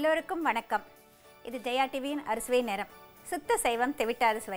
எல்லோருக்கும் வணக்கம் இது ஜெயா டிவியின் அறுசுவை நேரம் சுத்த சைவம் தெவிட்டாத சுவை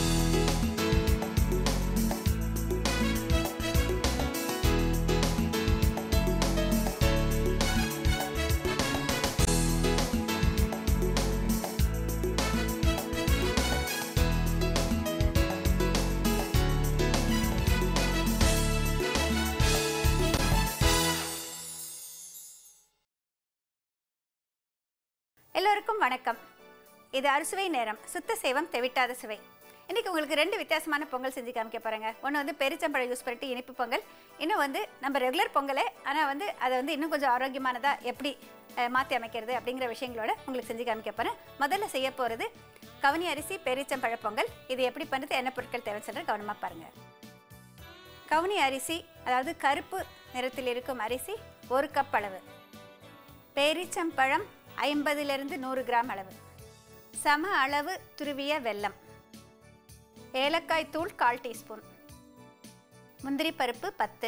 எல்லோருக்கும் வணக்கம் இது அறுசுவை நேரம் சுத்த சேவம் தெவிட்டாத சுவை இன்னைக்கு உங்களுக்கு ரெண்டு வித்தியாசமான பொங்கல் செஞ்சு காமிக்க போறேங்க ஒன்று வந்து பெருச்சம்பழம் யூஸ் பண்ணிட்டு இனிப்பு பொங்கல் இன்னும் வந்து நம்ம ரெகுலர் பொங்கலே ஆனால் வந்து அதை வந்து இன்னும் கொஞ்சம் ஆரோக்கியமானதா எப்படி அஹ், மாற்றி அமைக்கிறது அப்படிங்கிற விஷயங்களோட உங்களுக்கு செஞ்சு காமிக்க போறேன் முதல்ல செய்ய போகிறது கவனி அரிசி பெருச்சம்பழ பொங்கல் இது எப்படி பண்ணுறது என்ன பொருட்கள் தேவை சொல்கிற கவனமாக பாருங்கள் கவுனி அரிசி அதாவது கருப்பு நிறத்தில் இருக்கும் அரிசி ஒரு கப் அளவு பேரிச்சம்பழம் ஐம்பதிலிருந்து நூறு கிராம் அளவு சம அளவு துருவிய வெல்லம் ஏலக்காய் தூள் கால் டீஸ்பூன் முந்திரி பருப்பு பத்து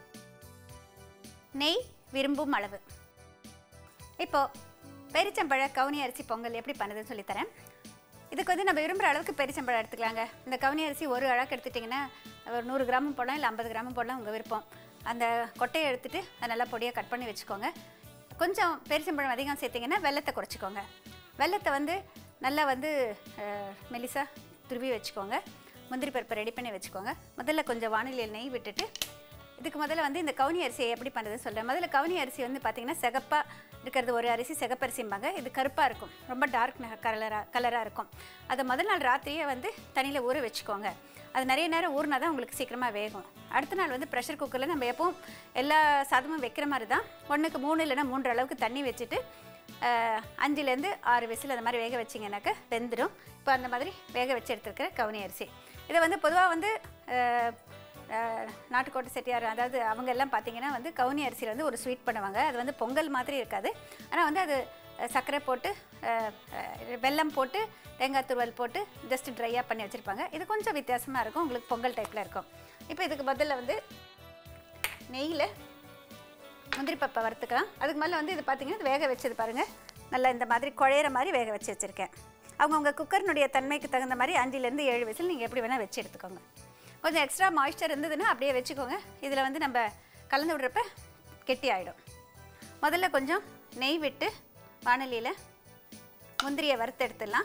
நெய் விரும்பும் அளவு இப்போ பேரிச்சம்பழ கவுனி அரிசி பொங்கல் எப்படி பண்ணுதுன்னு சொல்லித்தரேன் இதுக்கு வந்து நம்ம விரும்புகிற அளவுக்கு பெரிச்சம்பழம் எடுத்துக்கலாங்க இந்த கவுனி அரிசி ஒரு அழகு எடுத்துட்டிங்கன்னா ஒரு நூறு கிராமும் போடலாம் இல்லை ஐம்பது கிராமும் போடலாம் உங்கள் விருப்பம் அந்த கொட்டையை எடுத்துட்டு அதை நல்லா பொடியாக கட் பண்ணி வச்சுக்கோங்க கொஞ்சம் பெரிச்சம்பழம் அதிகம் சேர்த்திங்கன்னா வெள்ளத்தை குறைச்சிக்கோங்க வெள்ளத்தை வந்து நல்லா வந்து அஹ், மெலிசா துருவி வச்சுக்கோங்க முந்திரி பருப்பை ரெடி பண்ணி வச்சுக்கோங்க முதல்ல கொஞ்சம் வானிலையில் நெய் விட்டுட்டு இதுக்கு முதல்ல வந்து இந்த கவுனி அரிசியை எப்படி பண்ணுறதுன்னு சொல்கிறேன் முதல்ல கவுனி அரிசி வந்து பார்த்திங்கன்னா சிகப்பாக இருக்கிறது ஒரு அரிசி சிகப்பரிசிம்பாங்க இது கருப்பாக இருக்கும் ரொம்ப டார்க் கலராக கலராக இருக்கும் அதை முதல் நாள் ராத்திரியே வந்து தண்ணியில் ஊற வச்சுக்கோங்க அது நிறைய நேரம் ஊறினா தான் உங்களுக்கு சீக்கிரமாக வேகும் அடுத்த நாள் வந்து ப்ரெஷர் குக்கரில் நம்ம எப்பவும் எல்லா சாதமும் வைக்கிற மாதிரி தான் ஒன்றுக்கு மூணு இல்லைன்னா மூன்று அளவுக்கு தண்ணி வச்சுட்டு அஹ், அஞ்சுலேருந்து ஆறு விசில் அந்த மாதிரி வேக வச்சிங்கனாக்கா வெந்துடும் இப்போ அந்த மாதிரி வேக வச்சு எடுத்துருக்கிற கவுனி அரிசி இதை வந்து பொதுவாக வந்து அஹ், அஹ், நாட்டுக்கோட்டை செட்டியார் அதாவது அவங்க எல்லாம் பார்த்தீங்கன்னா வந்து கவுனி அரிசியில் வந்து ஒரு ஸ்வீட் பண்ணுவாங்க அது வந்து பொங்கல் மாதிரி இருக்காது ஆனால் வந்து அது அஹ், சர்க்கரை போட்டு அஹ், அஹ், வெல்லம் போட்டு தேங்காய் துருவல் போட்டு ஜஸ்ட் ட்ரையாக பண்ணி வச்சுருப்பாங்க இது கொஞ்சம் வித்தியாசமாக இருக்கும் உங்களுக்கு பொங்கல் டைப்பில் இருக்கும் இப்போ இதுக்கு பதில்ல வந்து நெய்யில் முந்திரி பருப்பை வறுத்துக்கலாம் அதுக்கு மேலே வந்து இது பார்த்தீங்கன்னா இது வேக வச்சது பாருங்கள் நல்லா இந்த மாதிரி குழையிற மாதிரி வேக வச்சு வச்சுருக்கேன் அவங்கவுங்க குக்கர்னுடைய தன்மைக்கு தகுந்த மாதிரி அஞ்சுலேருந்து ஏழு விசில் நீங்கள் எப்படி வேணால் வச்சு எடுத்துக்கோங்க கொஞ்சம் எக்ஸ்ட்ரா மாய்ஸ்சர் இருந்ததுன்னா அப்படியே வச்சுக்கோங்க இதில் வந்து நம்ம கலந்து விடுறப்ப கெட்டி ஆகிடும் முதல்ல கொஞ்சம் நெய் விட்டு வானலியில் முந்திரியை வறுத்து எடுத்துடலாம்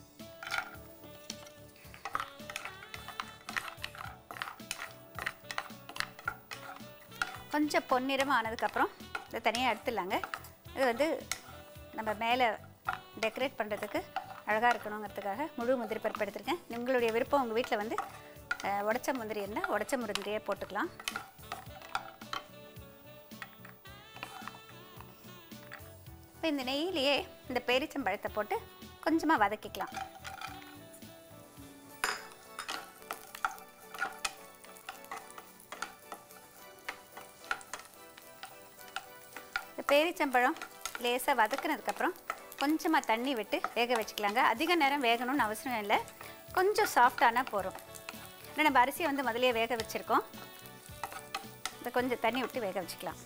கொஞ்சம் பொன்னிறமாக ஆனதுக்கப்புறம் இதை தனியாக எடுத்துடலாங்க இது வந்து நம்ம மேலே டெக்கரேட் பண்ணுறதுக்கு அழகாக இருக்கணுங்கிறதுக்காக முழு முந்திரி பருப்பு எடுத்திருக்கேன் உங்களுடைய விருப்பம் உங்கள் வீட்டில் வந்து அஹ், உடைச்ச முந்திரி இருந்தால் உடைச்ச முந்திரியே போட்டுக்கலாம் இப்போ இந்த நெய்யிலேயே இந்த பேரிச்சம்பழத்தை போட்டு கொஞ்சமாக வதக்கிக்கலாம் இந்த பேரிச்சம்பழம் லேசாக வதக்குனதுக்கப்புறம் கொஞ்சமாக தண்ணி விட்டு வேக வச்சுக்கலாங்க அதிக நேரம் வேகணும்னு அவசியம் இல்லை கொஞ்சம் சாஃப்டானா போதும் ஏன்னா நம்ம அரிசியை வந்து முதல்லயே வேக வச்சுருக்கோம் இதை கொஞ்சம் தண்ணி விட்டு வேக வச்சுக்கலாம்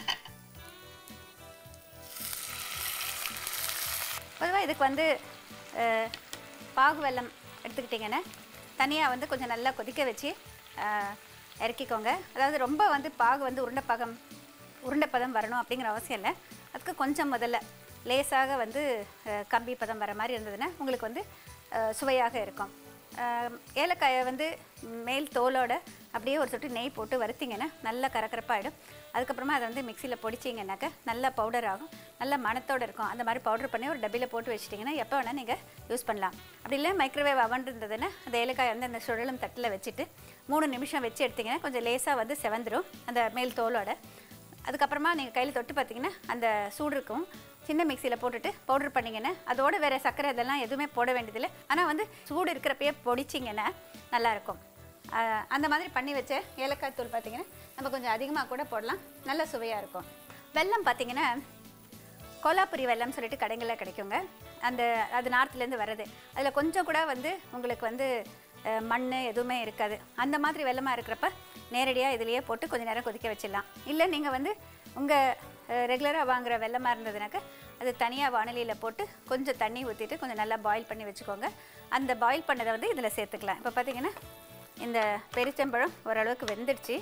பொதுவாக இதுக்கு வந்து அஹ், பாகு வெல்லம் எடுத்துக்கிட்டிங்கன்னா தனியாக வந்து கொஞ்சம் நல்லா கொதிக்க வச்சு அஹ், இறக்கிக்கோங்க அதாவது ரொம்ப வந்து பாகு வந்து உருண்டை பாகம் உருண்டை பதம் வரணும் அப்படிங்கிற அவசியம் இல்லை அதுக்கு கொஞ்சம் முதல்ல லேசாக வந்து அஹ், கம்பி பதம் வர மாதிரி இருந்ததுன்னா உங்களுக்கு வந்து அஹ், சுவையாக இருக்கும் அஹ், ஏலக்காயை வந்து மேல் தோலோட அப்படியே ஒரு சொட்டு நெய் போட்டு வறுத்தீங்கன்னா நல்லா கரகரப்பாகிடும் அதுக்கப்புறமா அதை வந்து மிக்சியில் பொடிச்சிங்கனாக்கா நல்லா பவுடர் ஆகும் நல்ல மணத்தோடு இருக்கும் அந்த மாதிரி பவுடர் பண்ணி ஒரு டப்பியில் போட்டு வச்சிட்டிங்கன்னா எப்போ வேணால் நீங்கள் யூஸ் பண்ணலாம் அப்படி இல்லை மைக்ரோவேவ் அவன் இருந்ததுன்னா அந்த ஏலக்காய் வந்து அந்த சுழலும் தட்டில் வச்சுட்டு மூணு நிமிஷம் வச்சு எடுத்திங்கன்னா கொஞ்சம் லேசாக வந்து செவந்துடும் அந்த மேல் தோலோட அதுக்கப்புறமா நீங்கள் கையில் தொட்டு பார்த்தீங்கன்னா அந்த சூடு இருக்கும் சின்ன மிக்சியில் போட்டுட்டு பவுடர் பண்ணிங்கன்னா அதோட வேறு சர்க்கரை இதெல்லாம் எதுவுமே போட வேண்டியதில்லை ஆனால் வந்து சூடு இருக்கிறப்பயே பொடிச்சிங்கன்னா நல்லாயிருக்கும் ஆஹ் அந்த மாதிரி பண்ணி வச்ச ஏலக்காய் தூள் பார்த்தீங்கன்னா நம்ம கொஞ்சம் அதிகமாக கூட போடலாம் நல்ல சுவையாக இருக்கும் வெல்லம் பார்த்தீங்கன்னா கோலாப்புரி வெல்லம் சொல்லிட்டு கடைகளில் கிடைக்குங்க அந்த அது நார்த்துலேருந்து வர்றது அதில் கொஞ்சம் கூட வந்து உங்களுக்கு வந்து மண் எதுவுமே இருக்காது அந்த மாதிரி வெள்ளமாக இருக்கிறப்ப நேரடியாக இதுலேயே போட்டு கொஞ்ச நேரம் கொதிக்க வச்சிடலாம் இல்லை நீங்கள் வந்து உங்கள் ரெகுலராக வாங்குற வெள்ளமாக இருந்ததுனாக்க அது தனியாக வானிலையில் போட்டு கொஞ்சம் தண்ணி ஊற்றிட்டு கொஞ்சம் நல்லா பாயில் பண்ணி வச்சுக்கோங்க அந்த பாயில் பண்ணதை வந்து இதில் சேர்த்துக்கலாம் இப்போ பார்த்தீங்கன்னா இந்த பெரிச்சம்பழம் ஓரளவுக்கு வெந்துடுச்சு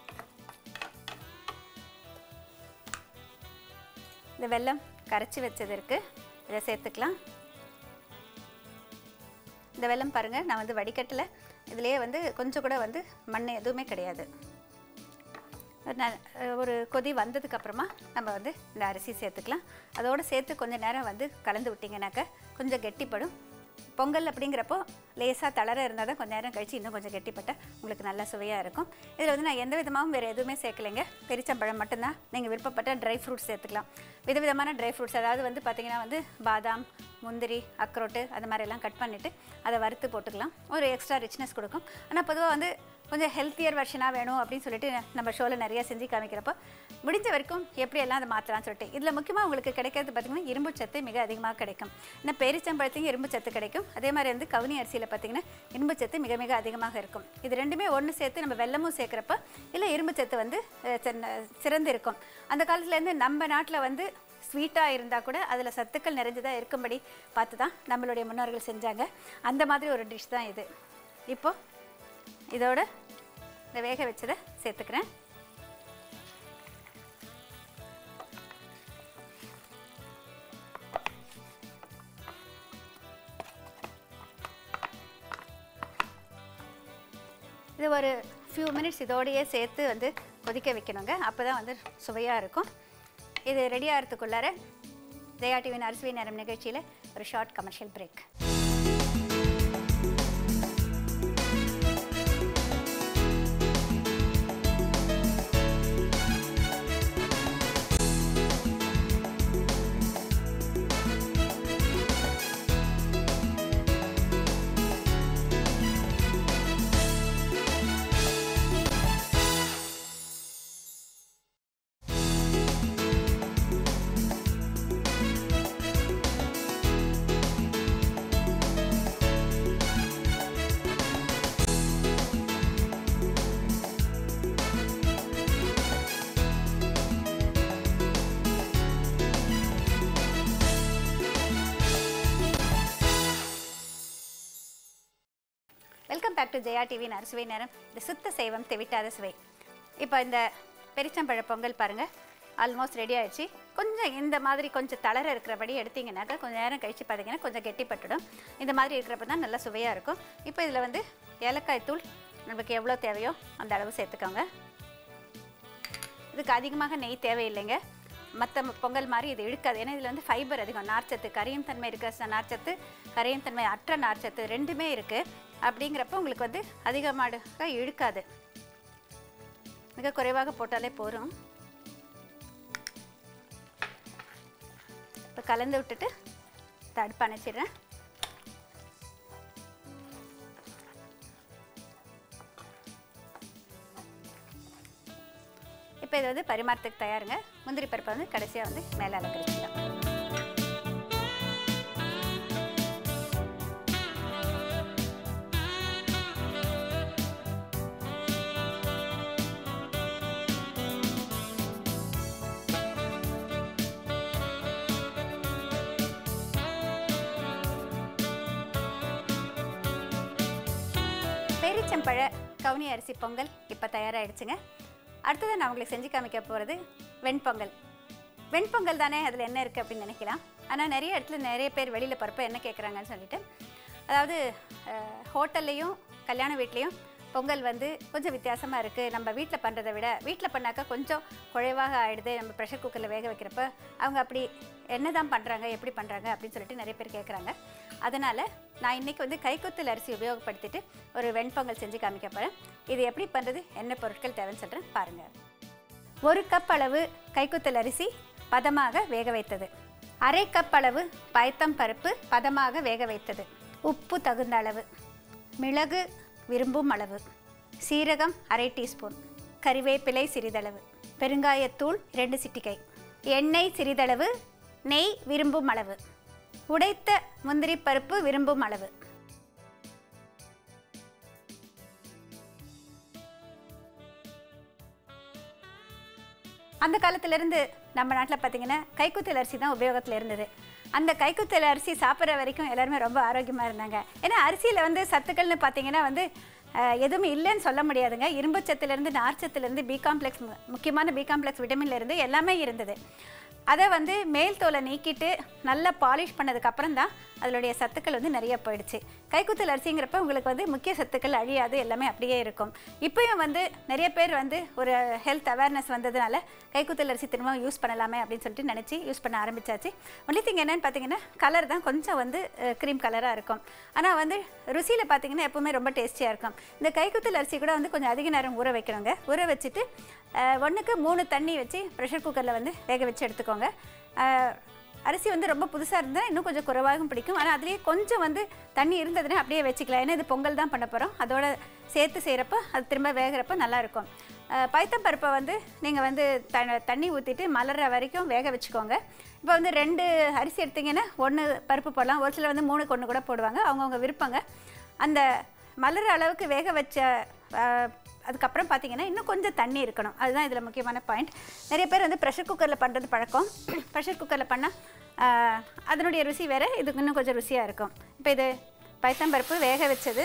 இந்த வெல்லம் கரைச்சி வச்சது இருக்குது இதை சேர்த்துக்கலாம் இந்த வெல்லம் பாருங்கள் நான் வந்து வடிகட்டில் இதுலேயே வந்து கொஞ்சம் கூட வந்து மண் எதுவுமே கிடையாது ஒரு ந- ஒரு கொதி வந்ததுக்கு அப்புறமா நம்ம வந்து இந்த அரிசி சேர்த்துக்கலாம் அதோடு சேர்த்து கொஞ்சம் நேரம் வந்து கலந்து விட்டிங்கனாக்கா கொஞ்சம் கெட்டிப்படும் பொங்கல் அப்படிங்கிறப்போ லேசாக தளர இருந்தால் தான் கொஞ்சம் நேரம் கழிச்சு இன்னும் கொஞ்சம் கெட்டிப்பட்டால் உங்களுக்கு நல்லா சுவையாக இருக்கும் இதில் வந்து நான் எந்த விதமாகவும் வேறு எதுவுமே சேர்க்கலைங்க பெரிச்சம்பழம் மட்டும்தான் நீங்கள் விருப்பப்பட்ட ட்ரை ஃப்ரூட்ஸ் சேர்த்துக்கலாம் விதவிதமான ட்ரை ஃப்ரூட்ஸ் அதாவது வந்து பார்த்திங்கன்னா வந்து பாதாம் முந்திரி அக்ரோட்டு அது மாதிரிலாம் கட் பண்ணிவிட்டு அதை வறுத்து போட்டுக்கலாம் ஒரு எக்ஸ்ட்ரா ரிச்னஸ் கொடுக்கும் ஆனால் பொதுவாக வந்து கொஞ்சம் ஹெல்த்தியர் வெர்ஷனாக வேணும் அப்படின்னு சொல்லிட்டு நம்ம ஷோவில் நிறைய செஞ்சு காமிக்கிறப்போ முடிஞ்ச வரைக்கும் எப்படியெல்லாம் அதை மாற்றலாம்னு சொல்லிட்டு இதில் முக்கியமாக உங்களுக்கு கிடைக்கிறது பார்த்திங்கன்னா இரும்பு சத்து மிக அதிகமாக கிடைக்கும் ஏன்னா பேரிச்சம்பழத்தையும் இரும்பு சத்து கிடைக்கும் அதே மாதிரி வந்து கவுனி அரிசியில் பார்த்திங்கன்னா இரும்பு சத்து மிக மிக அதிகமாக இருக்கும் இது ரெண்டுமே ஒன்று சேர்த்து நம்ம வெல்லமும் சேர்க்குறப்ப இல்லை இரும்பு சத்து வந்து அஹ், சின்ன- சிறந்து இருக்கும் அந்த காலத்துலேருந்து நம்ம நாட்டில் வந்து ஸ்வீட்டாக இருந்தால் கூட அதில் சத்துக்கள் நிறைஞ்சதாக இருக்கும்படி பார்த்து தான் நம்மளுடைய முன்னோர்கள் செஞ்சாங்க அந்த மாதிரி ஒரு டிஷ் தான் இது இப்போது இதோட இந்த வேக வச்சதை சேர்த்துக்கிறேன் இது ஒரு ஃபியூ மினிட்ஸ் இதோடையே சேர்த்து வந்து கொதிக்க வைக்கணுங்க அப்போ தான் வந்து சுவையாக இருக்கும் இது ரெடி ஆகிறதுக்குள்ளார ஜெயா டிவியின் அரிசி நேரம் நிகழ்ச்சியில் ஒரு short commercial break welcome back to Jaya டிவியின் அறுசுவை நேரம் இந்த சுத்த சைவம் தெவிட்டாத சுவை இப்போ இந்த பெரிச்சம்பழ பொங்கல் பாருங்கள் ஆல்மோஸ்ட் ரெடி ஆயிடுச்சு கொஞ்சம் இந்த மாதிரி கொஞ்சம் தளர இருக்கிறபடி எடுத்தீங்கன்னாக்கா கொஞ்சம் நேரம் கழிச்சு பார்த்தீங்கன்னா கொஞ்சம் கெட்டிப்பட்டுடும் இந்த மாதிரி இருக்கிறப்ப தான் நல்லா சுவையாக இருக்கும் இப்போ இதில் வந்து ஏலக்காய் தூள் நமக்கு எவ்வளோ தேவையோ அந்த அளவு சேர்த்துக்கோங்க இதுக்கு அதிகமாக நெய் தேவையில்லைங்க மற்ற பொங்கல் மாதிரி இது இழுக்காது ஏன்னா இதில் வந்து ஃபைபர் அதிகம் நார்ச்சத்து கரையும் தன்மை இருக்கிற ச- நார்ச்சத்து கரையும் தன்மை அற்ற நார்ச்சத்து ரெண்டுமே இருக்குது அப்படிங்கிறப்ப உங்களுக்கு வந்து அதிகமாக இழுக்காது மிக குறைவாக போட்டாலே போதும் இப்போ கலந்து விட்டுட்டு தடுப்பு அணைச்சிடுறேன் இப்போ இது வந்து பரிமாறத்துக்கு தயாருங்க முந்திரி பருப்பை வந்து கடைசியாக வந்து மேலே அலங்கரிச்சிக்கலாம் பேரிச்சம்பழ கவுனி அரிசி பொங்கல் இப்போ தயாராகிடுச்சுங்க அடுத்தது நான் உங்களுக்கு செஞ்சு காமிக்க போகிறது வெண்பொங்கல் வெண்பொங்கல் தானே அதில் என்ன இருக்குது அப்படின்னு நினைக்கலாம் ஆனால் நிறைய இடத்துல நிறைய பேர் வெளியில் போகிறப்ப என்ன கேட்குறாங்கன்னு சொல்லிட்டு அதாவது ஹோட்டல்லையும் கல்யாண வீட்லேயும் பொங்கல் வந்து கொஞ்சம் வித்தியாசமாக இருக்குது நம்ம வீட்டில் பண்ணுறதை விட வீட்டில் பண்ணாக்கா கொஞ்சம் குறைவாக ஆயிடுது நம்ம ப்ரெஷர் குக்கரில் வேக வைக்கிறப்ப அவங்க அப்படி என்ன தான் பண்ணுறாங்க எப்படி பண்ணுறாங்க அப்படின்னு சொல்லிட்டு நிறைய பேர் கேட்குறாங்க அதனால் நான் இன்றைக்கி வந்து கைக்குத்தல் அரிசி உபயோகப்படுத்திட்டு ஒரு வெண்பொங்கல் செஞ்சு காமிக்க போகிறேன் இது எப்படி பண்ணுறது என்ன பொருட்கள் தேவைன்னு சொல்கிறேன் பாருங்கள் ஒரு கப் அளவு கைக்குத்தல் அரிசி பதமாக வேக வைத்தது அரை கப் அளவு பயத்தம் பருப்பு பதமாக வேக வைத்தது உப்பு தகுந்த அளவு மிளகு விரும்பும் அளவு சீரகம் அரை டீஸ்பூன் கறிவேப்பிலை சிறிதளவு பெருங்காயத்தூள் ரெண்டு சிட்டிகை எண்ணெய் சிறிதளவு நெய் விரும்பும் அளவு உடைத்த முந்திரி பருப்பு விரும்பும் அளவு அந்த காலத்திலேருந்து நம்ம நாட்டில் பார்த்தீங்கன்னா கைக்குத்தல் அரிசி தான் உபயோகத்தில் இருந்தது அந்த கைக்குத்தல் அரிசி சாப்பிட்ற வரைக்கும் எல்லாருமே ரொம்ப ஆரோக்கியமாக இருந்தாங்க ஏன்னா அரிசியில் வந்து சத்துக்கள்னு பார்த்தீங்கன்னா வந்து அஹ், எதுவுமே இல்லைன்னு சொல்ல முடியாதுங்க இரும்புச்சத்துலேருந்து நார்ச்சத்துலேருந்து பி காம்ப்ளெக்ஸ் முக்கியமான பி காம்ப்ளெக்ஸ் விட்டமின்லேருந்து எல்லாமே இருந்தது அதை வந்து மேல் தோலை நீக்கிட்டு நல்லா பாலிஷ் பண்ணதுக்கப்புறம் தான் அதனுடைய சத்துக்கள் வந்து நிறைய போயிடுச்சு கைக்குத்தல் அரிசிங்கிறப்ப உங்களுக்கு வந்து முக்கிய சத்துக்கள் அழியாது எல்லாமே அப்படியே இருக்கும் இப்பயும் வந்து நிறைய பேர் வந்து ஒரு ஹெல்த் அவேர்னஸ் வந்ததுனால கைக்குத்தல் அரிசி திரும்ப யூஸ் பண்ணலாமே அப்படின்னு சொல்லிட்டு நினச்சி யூஸ் பண்ண ஆரம்பிச்சாச்சு ஒன்லி திங் என்னன்னு பார்த்தீங்கன்னா கலர் தான் கொஞ்சம் வந்து க்ரீம் கலராக இருக்கும் ஆனால் வந்து ருசியில் பார்த்தீங்கன்னா எப்பவுமே ரொம்ப டேஸ்டியாக இருக்கும் இந்த கைக்குத்தல் அரிசி கூட வந்து கொஞ்சம் அதிக நேரம் ஊற வைக்கணுங்க ஊற வச்சுட்டு ஒன்றுக்கு மூணு தண்ணி வச்சு ப்ரெஷர் குக்கரில் வந்து வேக வச்சு எடுத்துக்கோங்க அஹ், அரிசி வந்து ரொம்ப புதுசாக இருந்தால் இன்னும் கொஞ்சம் குறைவாகவும் பிடிக்கும் ஆனால் அதுலேயே கொஞ்சம் வந்து தண்ணி இருந்ததுன்னா அப்படியே வச்சுக்கலாம் ஏன்னா இது பொங்கல் தான் பண்ண போகிறோம் அதோட சேர்த்து செய்கிறப்ப அது திரும்ப வேகிறப்ப நல்லாயிருக்கும் பைத்தம் பருப்பை வந்து நீங்கள் வந்து த தண்ணி ஊற்றிட்டு மலர்ற வரைக்கும் வேக வச்சுக்கோங்க இப்போ வந்து ரெண்டு அரிசி எடுத்தீங்கன்னா ஒன்று பருப்பு போடலாம் ஒரு சிலர் வந்து மூணுக்கு ஒன்று கூட போடுவாங்க அவங்கவுங்க விருப்பங்க அந்த மலர் அளவுக்கு வேக வச்ச அஹ், அதுக்கப்புறம் பார்த்தீங்கன்னா இன்னும் கொஞ்சம் தண்ணி இருக்கணும் அதுதான் இதில் முக்கியமான பாயிண்ட் நிறைய பேர் வந்து ப்ரெஷர் குக்கரில் பண்ணுறது பழக்கம் ப்ரெஷர் குக்கரில் பண்ணால் அதனுடைய ருசி வேறு இதுக்கு இன்னும் கொஞ்சம் ருசியாக இருக்கும் இப்போ இது பைத்தம்பருப்பு வேக வச்சது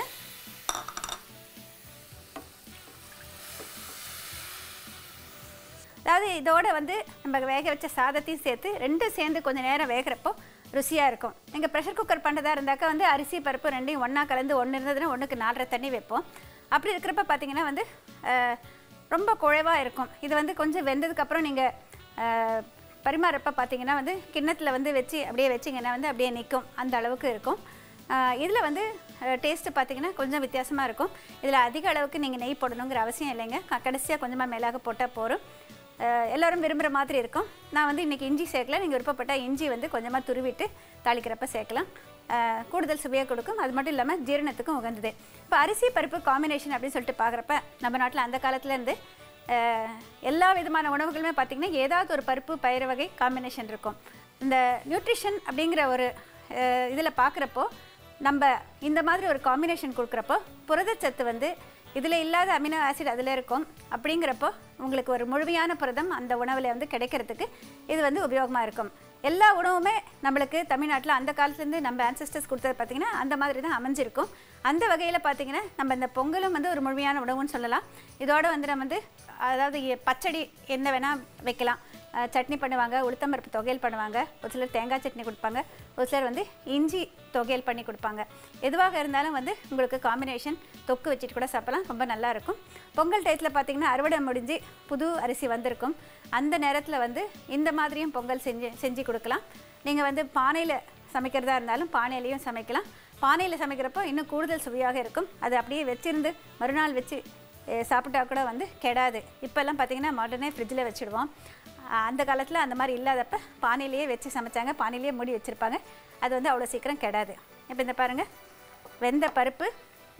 அதாவது இதோட வந்து நம்ம வேக வச்ச சாதத்தையும் சேர்த்து ரெண்டும் சேர்ந்து கொஞ்சம் நேரம் வேகிறப்போ ருசியாக இருக்கும் நீங்கள் ப்ரெஷர் குக்கர் பண்ணுறதா இருந்தாக்கா வந்து அரிசி பருப்பு ரெண்டையும் ஒன்றா கலந்து ஒன்று இருந்ததுன்னா ஒன்றுக்கு நாலரை தண்ணி வைப்போம் அப்படி இருக்கிறப்ப பார்த்தீங்கன்னா வந்து அஹ், ரொம்ப குழைவாக இருக்கும் இது வந்து கொஞ்சம் வெந்ததுக்கப்புறம் நீங்கள் பரிமாறப்ப பார்த்தீங்கன்னா வந்து கிண்ணத்தில் வந்து வச்சு அப்படியே வச்சிங்கன்னா வந்து அப்படியே நிற்கும் அந்த அளவுக்கு இருக்கும் இதில் வந்து டேஸ்ட்டு பார்த்தீங்கன்னா கொஞ்சம் வித்தியாசமாக இருக்கும் இதில் அதிக அளவுக்கு நீங்கள் நெய் போடணுங்கிற அவசியம் இல்லைங்க கடைசியாக கொஞ்சமாக மேலாக போட்டால் போதும் அஹ் எல்லாரும் விரும்புகிற மாதிரி இருக்கும் நான் வந்து இன்றைக்கி இஞ்சி சேர்க்கல நீங்கள் விருப்பப்பட்டால் இஞ்சி வந்து கொஞ்சமாக துருவிட்டு தாளிக்கிறப்ப சேர்க்கலாம் அஹ் கூடுதல் சுவையாக கொடுக்கும் அது மட்டும் இல்லாமல் ஜீரணத்துக்கும் உகந்தது இப்போ அரிசி பருப்பு காம்பினேஷன் அப்படின்னு சொல்லிட்டு பார்க்குறப்ப நம்ம நாட்டில் அந்த காலத்துலேருந்து எல்லா விதமான உணவுகளுமே பார்த்திங்கன்னா ஏதாவது ஒரு பருப்பு பயிறு வகை காம்பினேஷன் இருக்கும் இந்த நியூட்ரிஷன் அப்படிங்கிற ஒரு இதில் பார்க்குறப்போ நம்ம இந்த மாதிரி ஒரு காம்பினேஷன் கொடுக்குறப்போ புரதச்சத்து வந்து இதில் இல்லாத அமினோ ஆசிட் அதில் இருக்கும் அப்படிங்கிறப்போ உங்களுக்கு ஒரு முழுமையான புரதம் அந்த உணவில் வந்து கிடைக்கிறதுக்கு இது வந்து உபயோகமாக இருக்கும் எல்லா உணவுமே நம்மளுக்கு தமிழ்நாட்டில் அந்த காலத்துலேருந்து நம்ம ஆன்சஸ்டர்ஸ் கொடுத்தது பார்த்திங்கன்னா அந்த மாதிரி தான் அமைஞ்சிருக்கும் அந்த வகையில் பார்த்திங்கன்னா நம்ம இந்த பொங்கலும் வந்து ஒரு முழுமையான உணவுன்னு சொல்லலாம் இதோட வந்து நம்ம வந்து அதாவது எ- பச்சடி என்ன வேணால் வைக்கலாம் அஹ் சட்னி பண்ணுவாங்க உளுத்தம்பருப்பு தொகையல் பண்ணுவாங்க ஒரு சிலர் தேங்காய் சட்னி கொடுப்பாங்க ஒரு சிலர் வந்து இஞ்சி தொகையல் பண்ணி கொடுப்பாங்க எதுவாக இருந்தாலும் வந்து உங்களுக்கு காம்பினேஷன் தொக்கு வச்சுட்டு கூட சாப்பிடலாம் ரொம்ப நல்லா இருக்கும் பொங்கல் டயத்தில் பார்த்தீங்கன்னா அறுவடை முடிஞ்சு புது அரிசி வந்திருக்கும் அந்த நேரத்தில் வந்து இந்த மாதிரியும் பொங்கல் செஞ்சு செஞ்சு கொடுக்கலாம் நீங்கள் வந்து பானையில் சமைக்கிறதா இருந்தாலும் பானையிலையும் சமைக்கலாம் பானையில் சமைக்கிறப்போ இன்னும் கூடுதல் சுவையாக இருக்கும் அது அப்படியே வச்சிருந்து மறுநாள் வச்சு அஹ் சாப்பிட்டா கூட வந்து கெடாது இப்போல்லாம் பார்த்தீங்கன்னா மாடர்னே ஃப்ரிட்ஜில் வச்சுடுவோம் அஹ் அந்த காலத்தில் அந்த மாதிரி இல்லாதப்ப பானையிலேயே வச்சு சமைச்சாங்க பானையிலேயே மூடி வச்சுருப்பாங்க அது வந்து அவ்வளோ சீக்கிரம் கெடாது இப்போ இந்த பாருங்கள் வெந்த பருப்பு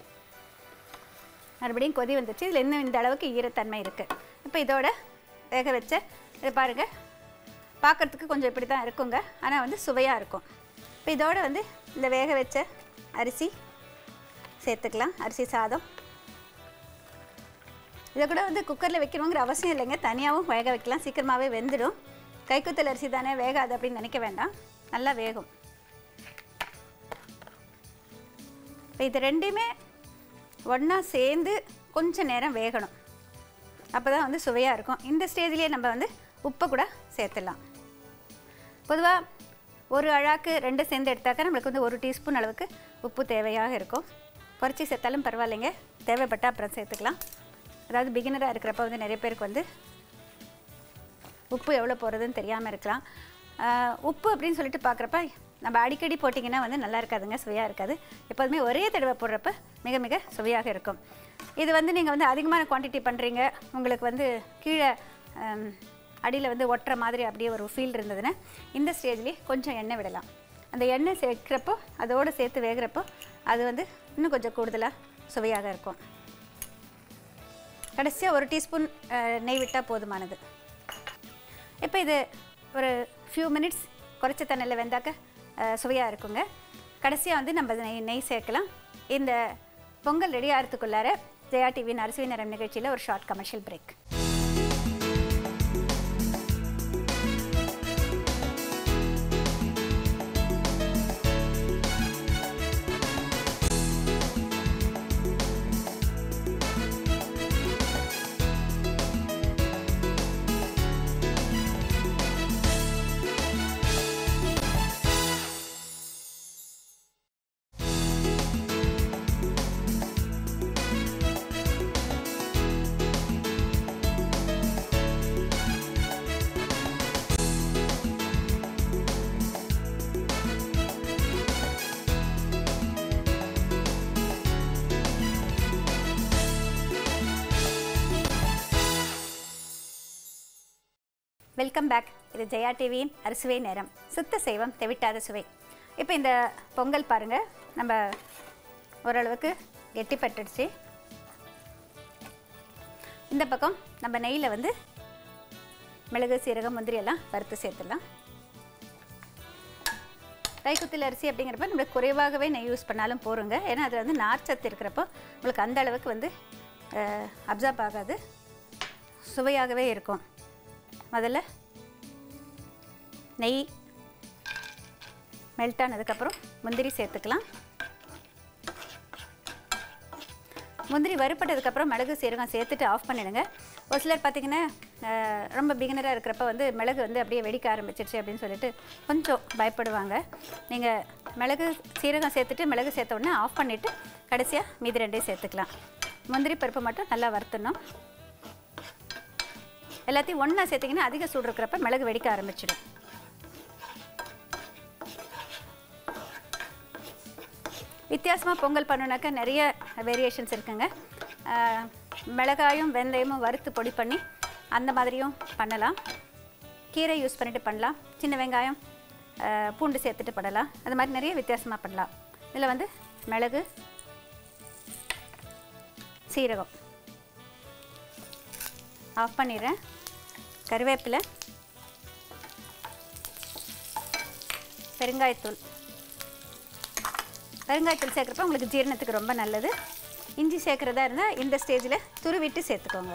மறுபடியும் கொதி வந்துச்சு இதில் இன்னும் இந்த அளவுக்கு ஈரத்தன்மை இருக்குது இப்போ இதோட வேக வச்ச இது பாருங்கள் பார்க்குறதுக்கு கொஞ்சம் இப்படி தான் இருக்குங்க ஆனால் வந்து சுவையாக இருக்கும் இப்போ இதோட வந்து இந்த வேக வச்ச அரிசி சேர்த்துக்கலாம் அரிசி சாதம் இதை கூட வந்து குக்கரில் வைக்கணுங்கிற அவசியம் இல்லைங்க தனியாகவும் வேக வைக்கலாம் சீக்கிரமாகவே வெந்துடும் கைக்குத்தல் அரிசி தானே வேகாது அப்படின்னு நினைக்க வேண்டாம் நல்லா வேகும் இப்போ இது ரெண்டுமே ஒன்றா சேர்ந்து கொஞ்சம் நேரம் வேகணும் அப்போ தான் வந்து சுவையாக இருக்கும் இந்த ஸ்டேஜ்லேயே நம்ம வந்து உப்பை கூட சேர்த்துடலாம் பொதுவாக ஒரு அழாக்கு ரெண்டு சேர்ந்து எடுத்தாக்கா நம்மளுக்கு வந்து ஒரு டீஸ்பூன் அளவுக்கு உப்பு தேவையாக இருக்கும் குறைச்சி சேர்த்தாலும் பரவாயில்லைங்க தேவைப்பட்டால் அப்புறம் சேர்த்துக்கலாம் அதாவது பிகினராக இருக்கிறப்ப வந்து நிறைய பேருக்கு வந்து உப்பு எவ்வளோ போகிறதுன்னு தெரியாமல் இருக்கலாம் ஆஹ் உப்பு அப்படின்னு சொல்லிட்டு பார்க்குறப்ப நம்ம அடிக்கடி போட்டிங்கன்னா வந்து நல்லா இருக்காதுங்க சுவையாக இருக்காது எப்போதுமே ஒரே தடவை போடுறப்ப மிக மிக சுவையாக இருக்கும் இது வந்து நீங்கள் வந்து அதிகமான குவான்டிட்டி பண்ணுறீங்க உங்களுக்கு வந்து கீழே அடியில் வந்து ஒட்டுற மாதிரி அப்படியே ஒரு ஃபீல் இருந்ததுன்னா இந்த ஸ்டேஜ்லேயே கொஞ்சம் எண்ணெய் விடலாம் அந்த எண்ணெய் சேர்க்குறப்போ அதோடு சேர்த்து வேகிறப்போ அது வந்து இன்னும் கொஞ்சம் கூடுதலாக சுவையாக இருக்கும் கடைசியாக ஒரு டீஸ்பூன் நெய் விட்டால் போதுமானது இப்போ இது ஒரு ஃபியூ மினிட்ஸ் குறைச்ச தண்ணியில் வெந்தாக்க சுவையாக இருக்குங்க கடைசியாக வந்து நம்ம நெய் நெய் சேர்க்கலாம் இந்த பொங்கல் ரெடி ஆகிறதுக்குள்ளார ஜெயா டிவியின் அரிசி நேரம் நிகழ்ச்சியில் ஒரு short commercial break welcome back இது ஜெயா டிவியின் அறுசுவை நேரம் சுத்த செய்வம் தெவிட்டாத சுவை இப்போ இந்த பொங்கல் பாருங்கள் நம்ம ஓரளவுக்கு கெட்டிப்பட்டுடுச்சு இந்த பக்கம் நம்ம நெய்யில் வந்து மிளகு சீரகம் முந்திரி எல்லாம் வறுத்து சேர்த்துடலாம் கைக்குத்தில் அரிசி அப்படிங்கிறப்ப நம்மளுக்கு குறைவாகவே நெய் யூஸ் பண்ணாலும் போருங்க ஏன்னா அது வந்து நார்ச்சத்து இருக்கிறப்போ உங்களுக்கு அந்த அளவுக்கு வந்து அப்சார்ப் ஆகாது சுவையாகவே இருக்கும் முதல்ல நெய் மெல்ட் ஆனதுக்கப்புறம் முந்திரி சேர்த்துக்கலாம் முந்திரி வறுப்பட்டதுக்கப்புறம் மிளகு சீரகம் சேர்த்துட்டு ஆஃப் பண்ணிடுங்க ஒரு சிலர் பார்த்தீங்கன்னா அஹ், ரொம்ப பிகினராக இருக்கிறப்ப வந்து மிளகு வந்து அப்படியே வெடிக்க ஆரம்பிச்சிருச்சு அப்படின்னு சொல்லிட்டு கொஞ்சம் பயப்படுவாங்க நீங்கள் மிளகு சீரகம் சேர்த்துட்டு மிளகு சேர்த்த உடனே ஆஃப் பண்ணிவிட்டு கடைசியாக மீதி ரெண்டையும் சேர்த்துக்கலாம் முந்திரி பருப்பு மட்டும் நல்லா வறுத்துடணும் எல்லாத்தையும் ஒன்றா சேர்த்திங்கன்னா அதிக சூடு இருக்கிறப்ப மிளகு வெடிக்க ஆரம்பிச்சிடும் வித்தியாசமாக பொங்கல் பண்ணணுனாக்கா நிறைய வேரியேஷன்ஸ் இருக்குங்க ஆஹ், மிளகாயும் வெந்தயமும் வறுத்து பொடி பண்ணி அந்த மாதிரியும் பண்ணலாம் கீரை யூஸ் பண்ணிட்டு பண்ணலாம் சின்ன வெங்காயம் ஆஹ், பூண்டு சேர்த்துட்டு பண்ணலாம் அது மாதிரி நிறைய வித்தியாசமாக பண்ணலாம் இதில் வந்து மிளகு சீரகம் ஆஃப் பண்ணிடுறேன் கருவேப்பிலை பெருங்காயத்தூள் பெருங்காயத்தூள் சேர்க்குறப்ப உங்களுக்கு ஜீரணத்துக்கு ரொம்ப நல்லது இஞ்சி சேர்க்குறதா இருந்தால் இந்த ஸ்டேஜில் துருவிட்டு சேர்த்துக்கோங்க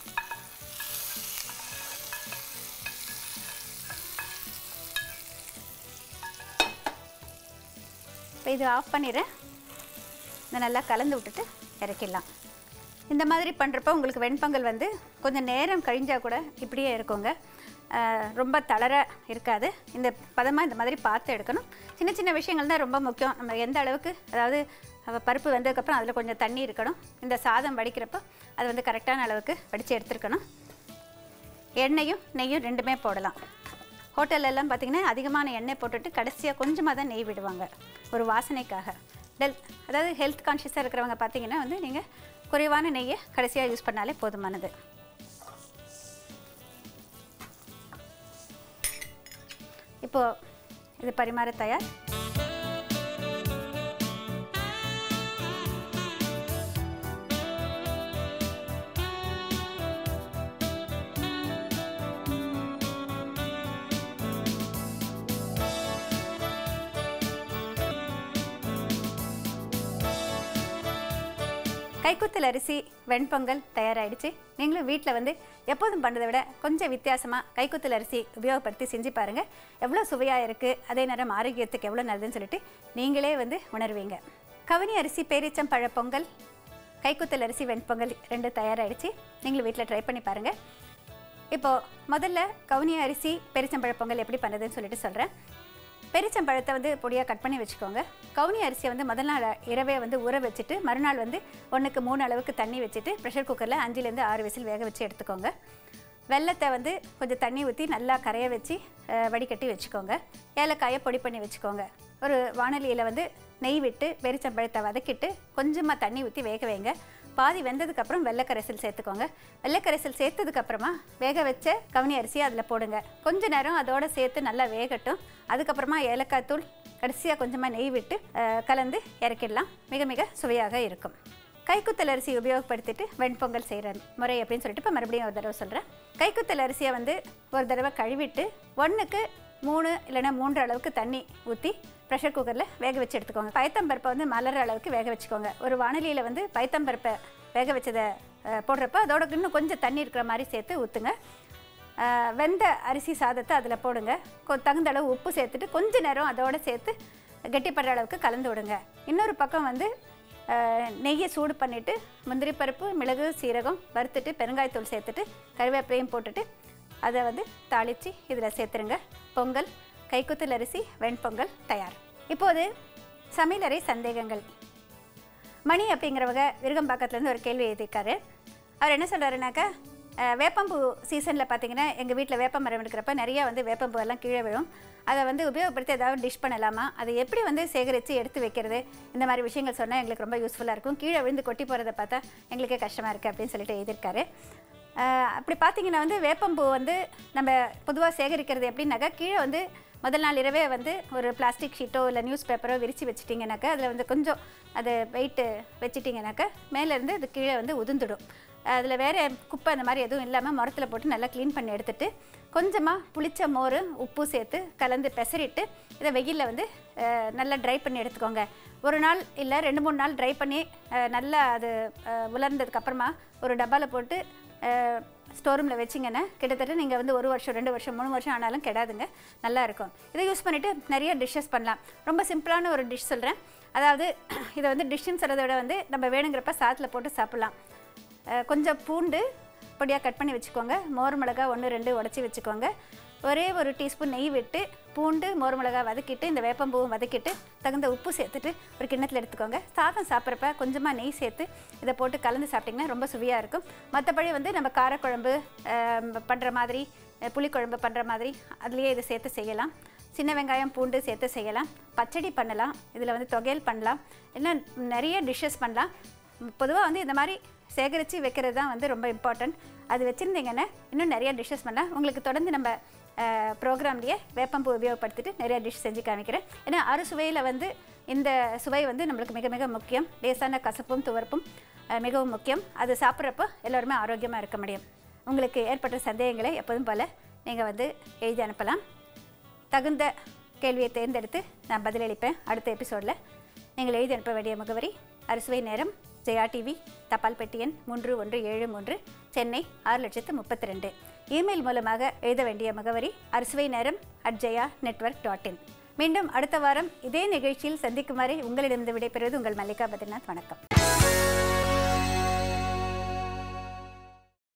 இப்போ இது ஆஃப் பண்ணிடுறேன் இதை நல்லா கலந்து விட்டுட்டு இறக்கிடலாம் இந்த மாதிரி பண்ணுறப்ப உங்களுக்கு வெண்பொங்கல் வந்து கொஞ்சம் நேரம் கழிஞ்சால் கூட இப்படியே இருக்குங்க ஆஹ் ரொம்ப தளர இருக்காது இந்த பதமாக இந்த மாதிரி பார்த்து எடுக்கணும் சின்ன சின்ன விஷயங்கள் தான் ரொம்ப முக்கியம் நம்ம எந்த அளவுக்கு அதாவது அவ பருப்பு வந்ததுக்கப்புறம் அதில் கொஞ்சம் தண்ணி இருக்கணும் இந்த சாதம் வடிக்கிறப்போ அது வந்து கரெக்டான அளவுக்கு வடித்து எடுத்துருக்கணும் எண்ணெயும் நெய்யும் ரெண்டுமே போடலாம் ஹோட்டல்ல எல்லாம் பார்த்தீங்கன்னா அதிகமான எண்ணெய் போட்டுட்டு கடைசியாக கொஞ்சமாக தான் நெய் விடுவாங்க ஒரு வாசனைக்காக டெல் அதாவது ஹெல்த் கான்ஷியஸாக இருக்கிறவங்க பார்த்தீங்கன்னா வந்து நீங்கள் குறைவான நெய்யை கடைசியாக யூஸ் பண்ணாலே போதுமானது இப்போது இது பரிமாற தயார் கைக்குத்தல் அரிசி வெண்பொங்கல் தயாராகிடுச்சு நீங்களும் வீட்டில் வந்து எப்போதும் பண்ணுறதை விட கொஞ்சம் வித்தியாசமாக கைக்குத்தல் அரிசி உபயோகப்படுத்தி செஞ்சு பாருங்கள் எவ்வளோ சுவையாக இருக்குது அதே நேரம் ஆரோக்கியத்துக்கு எவ்வளோ நல்லதுன்னு சொல்லிட்டு நீங்களே வந்து உணர்வீங்க கவனி அரிசி பேரீச்சம்பழ பொங்கல் கைக்குத்தல் அரிசி வெண்பொங்கல் ரெண்டு தயாராகிடுச்சு நீங்களும் வீட்டில் ட்ரை பண்ணி பாருங்கள் இப்போது முதல்ல கவுனி அரிசி பெரிச்சம்பழ பொங்கல் எப்படி பண்ணுறதுன்னு சொல்லிட்டு சொல்கிறேன் பெரிச்சம்பழத்தை வந்து பொடியாக கட் பண்ணி வச்சுக்கோங்க கவுனி அரிசியை வந்து முதல் நாள் இரவே வந்து ஊற வச்சுட்டு மறுநாள் வந்து ஒன்றுக்கு மூணு அளவுக்கு தண்ணி வச்சுட்டு ப்ரெஷர் குக்கரில் அஞ்சுலேருந்து ஆறு விசில் வேக வச்சு எடுத்துக்கோங்க வெள்ளத்தை வந்து கொஞ்சம் தண்ணி ஊற்றி நல்லா கரைய வச்சு அஹ், வடிகட்டி வச்சுக்கோங்க ஏலக்காயை பொடி பண்ணி வச்சுக்கோங்க ஒரு வானலியில் வந்து நெய் விட்டு பெரிச்சம்பழத்தை வதக்கிட்டு கொஞ்சமாக தண்ணி ஊற்றி வேக வைங்க பாதி வெந்ததுக்கப்புறம் வெள்ளைக்கரைசல் சேர்த்துக்கோங்க வெள்ளைக்கரைசல் சேர்த்ததுக்கப்புறமா வேக வச்ச கவனி அரிசி அதில் போடுங்க கொஞ்ச நேரம் அதோட சேர்த்து நல்லா வேகட்டும் அதுக்கப்புறமா ஏலக்காய் தூள் கடைசியாக கொஞ்சமாக நெய் விட்டு அஹ், கலந்து இறக்கிடலாம் மிக மிக சுவையாக இருக்கும் கைக்குத்தல் அரிசி உபயோகப்படுத்திட்டு வெண்பொங்கல் செய்கிற முறை அப்படின்னு சொல்லிட்டு இப்போ மறுபடியும் ஒரு தடவை சொல்கிறேன் கைக்குத்தல் அரிசியை வந்து ஒரு தடவை கழுவிட்டு ஒன்றுக்கு மூணு இல்லைன்னா மூன்று அளவுக்கு தண்ணி ஊற்றி ப்ரெஷர் குக்கரில் வேக வச்சு எடுத்துக்கோங்க பயத்தம்பருப்பை வந்து மலர் அளவுக்கு வேக வச்சுக்கோங்க ஒரு வானலியில் வந்து பயத்தம்பருப்பை வேக வச்சதை அஹ், போடுறப்ப அதோட இன்னும் கொஞ்சம் தண்ணி இருக்கிற மாதிரி சேர்த்து ஊற்றுங்க ஆஹ் வெந்த அரிசி சாதத்தை அதில் போடுங்க கொ- தகுந்த அளவு உப்பு சேர்த்துட்டு கொஞ்ச நேரம் அதோட சேர்த்து கெட்டிப்படுற அளவுக்கு கலந்து விடுங்க இன்னொரு பக்கம் வந்து ஆஹ் நெய்யை சூடு பண்ணிவிட்டு முந்திரி பருப்பு மிளகு சீரகம் வறுத்துட்டு பெருங்காயத்தூள் சேர்த்துட்டு கருவேப்பிலையும் போட்டுட்டு அதை வந்து தாளித்து இதில் சேர்த்துருங்க பொங்கல் கைக்குத்தல் அரிசி வெண்பொங்கல் தயார் இப்போது சமையலறை சந்தேகங்கள் மணி அப்படிங்கிறவங்க விருகம்பாக்கத்துலேருந்து ஒரு கேள்வி எழுதியிருக்காரு அவர் என்ன சொல்கிறாருனாக்கா அஹ், வேப்பம்பூ சீசனில் பார்த்தீங்கன்னா எங்கள் வீட்டில் வேப்ப மரம் இருக்கிறப்ப நிறைய வந்து வேப்பம்பூ எல்லாம் கீழே விழும் அதை வந்து உபயோகப்படுத்தி ஏதாவது டிஷ் பண்ணலாமா அதை எப்படி வந்து சேகரித்து எடுத்து வைக்கிறது இந்த மாதிரி விஷயங்கள் சொன்னால் எங்களுக்கு ரொம்ப யூஸ்ஃபுல்லாக இருக்கும் கீழே விழுந்து கொட்டி போகிறத பார்த்தா எங்களுக்கே கஷ்டமாக இருக்குது அப்படின்னு சொல்லிட்டு எழுதியிருக்காரு அஹ், அப்படி பார்த்தீங்கன்னா வந்து வேப்பம்பூ வந்து நம்ம பொதுவாக சேகரிக்கிறது எப்படின்னாக்கா கீழே வந்து முதல் நாள் இரவே வந்து ஒரு பிளாஸ்டிக் ஷீட்டோ இல்லை நியூஸ் பேப்பரோ விரித்து வச்சிட்டிங்கனாக்கா அதில் வந்து கொஞ்சம் அது வெயிட்டு வச்சிட்டிங்கனாக்கா மேலேருந்து அது கீழே வந்து உதிர்ந்துடும் அதில் வேறு குப்பை அந்த மாதிரி எதுவும் இல்லாமல் முரத்தில் போட்டு நல்லா க்ளீன் பண்ணி எடுத்துட்டு கொஞ்சமாக புளிச்ச மோர் உப்பு சேர்த்து கலந்து பெசரிட்டு இதை வெயிலில் வந்து அஹ், நல்லா ட்ரை பண்ணி எடுத்துக்கோங்க ஒரு நாள் இல்லை ரெண்டு மூணு நாள் ட்ரை பண்ணி அஹ், நல்லா அது அஹ், உலர்ந்ததுக்கப்புறமா ஒரு டப்பாவில் போட்டு ஸ்டோர் ரூமில் வச்சிங்கன்னா கிட்டத்தட்ட நீங்கள் வந்து ஒரு வருஷம் ரெண்டு வருஷம் மூணு வருஷம் ஆனாலும் கெடாதுங்க நல்லா இருக்கும் இதை யூஸ் பண்ணிவிட்டு நிறைய டிஷ்ஷஸ் பண்ணலாம் ரொம்ப சிம்பிளான ஒரு டிஷ் சொல்கிறேன் அதாவது இதை வந்து டிஷ்ஷுன்னு சொல்கிறத விட வந்து நம்ம வேணுங்கிறப்ப சாத்தில் போட்டு சாப்பிட்லாம் அஹ் கொஞ்சம் பூண்டு பொடியாக கட் பண்ணி வச்சுக்கோங்க மோர் மிளகா ஒன்று ரெண்டு உடச்சி வச்சுக்கோங்க ஒரே ஒரு டீஸ்பூன் நெய் விட்டு பூண்டு மோர் மிளகா வதக்கிட்டு இந்த வேப்பம்பூவும் வதக்கிட்டு தகுந்த உப்பு சேர்த்துட்டு ஒரு கிண்ணத்தில் எடுத்துக்கோங்க சாதம் சாப்பிட்றப்ப கொஞ்சமாக நெய் சேர்த்து இதை போட்டு கலந்து சாப்பிட்டிங்கன்னா ரொம்ப சுவையாக இருக்கும் மற்றபடி வந்து நம்ம காரக்குழம்பு பண்ணுற மாதிரி அஹ் புளிக்குழம்பு பண்ணுற மாதிரி அதுலேயே இதை சேர்த்து செய்யலாம் சின்ன வெங்காயம் பூண்டு சேர்த்து செய்யலாம் பச்சடி பண்ணலாம் இதில் வந்து தொகையல் பண்ணலாம் இன்னும் நிறைய டிஷ்ஷஸ் பண்ணலாம் பொதுவாக வந்து இந்த மாதிரி சேகரித்து வைக்கிறது தான் வந்து ரொம்ப இம்பார்ட்டன்ட் அது வச்சுருந்தீங்கன்னா இன்னும் நிறைய டிஷ்ஷஸ் பண்ணலாம் உங்களுக்கு தொடர்ந்து நம்ம ப்ரோக்ராம்லேயே வேப்பம்பூ உபயோகப்படுத்திட்டு நிறைய டிஷ் செஞ்சு காமிக்கிறேன் ஏன்னா அறுசுவையில் வந்து இந்த சுவை வந்து நம்மளுக்கு மிக மிக முக்கியம் லேசான கசப்பும் துவர்ப்பும் அஹ், மிகவும் முக்கியம் அது சாப்பிட்றப்போ எல்லோருமே ஆரோக்கியமாக இருக்க முடியும் உங்களுக்கு ஏற்பட்ட சந்தேகங்களை எப்போதும் போல் நீங்கள் வந்து எழுதி அனுப்பலாம் தகுந்த கேள்வியை தேர்ந்தெடுத்து நான் பதிலளிப்பேன் அடுத்த எபிசோடில் நீங்கள் எழுதி அனுப்ப வேண்டிய முகவரி அறுசுவை நேரம் ஜெயா டிவி தபால் பெட்டி எண் மூன்று ஒன்று ஏழு மூன்று சென்னை ஆறு லட்சத்து முப்பத்தி ரெண்டு இமெயில் மூலமாக எழுத வேண்டிய முகவரி அறுசுவை நேரம் at Jaya network dot in மீண்டும் அடுத்த வாரம் இதே நிகழ்ச்சியில் சந்திக்கும் வரை உங்களிடமிருந்து விடைபெறுவது உங்கள் மல்லிகா பத்ரிநாத் வணக்கம்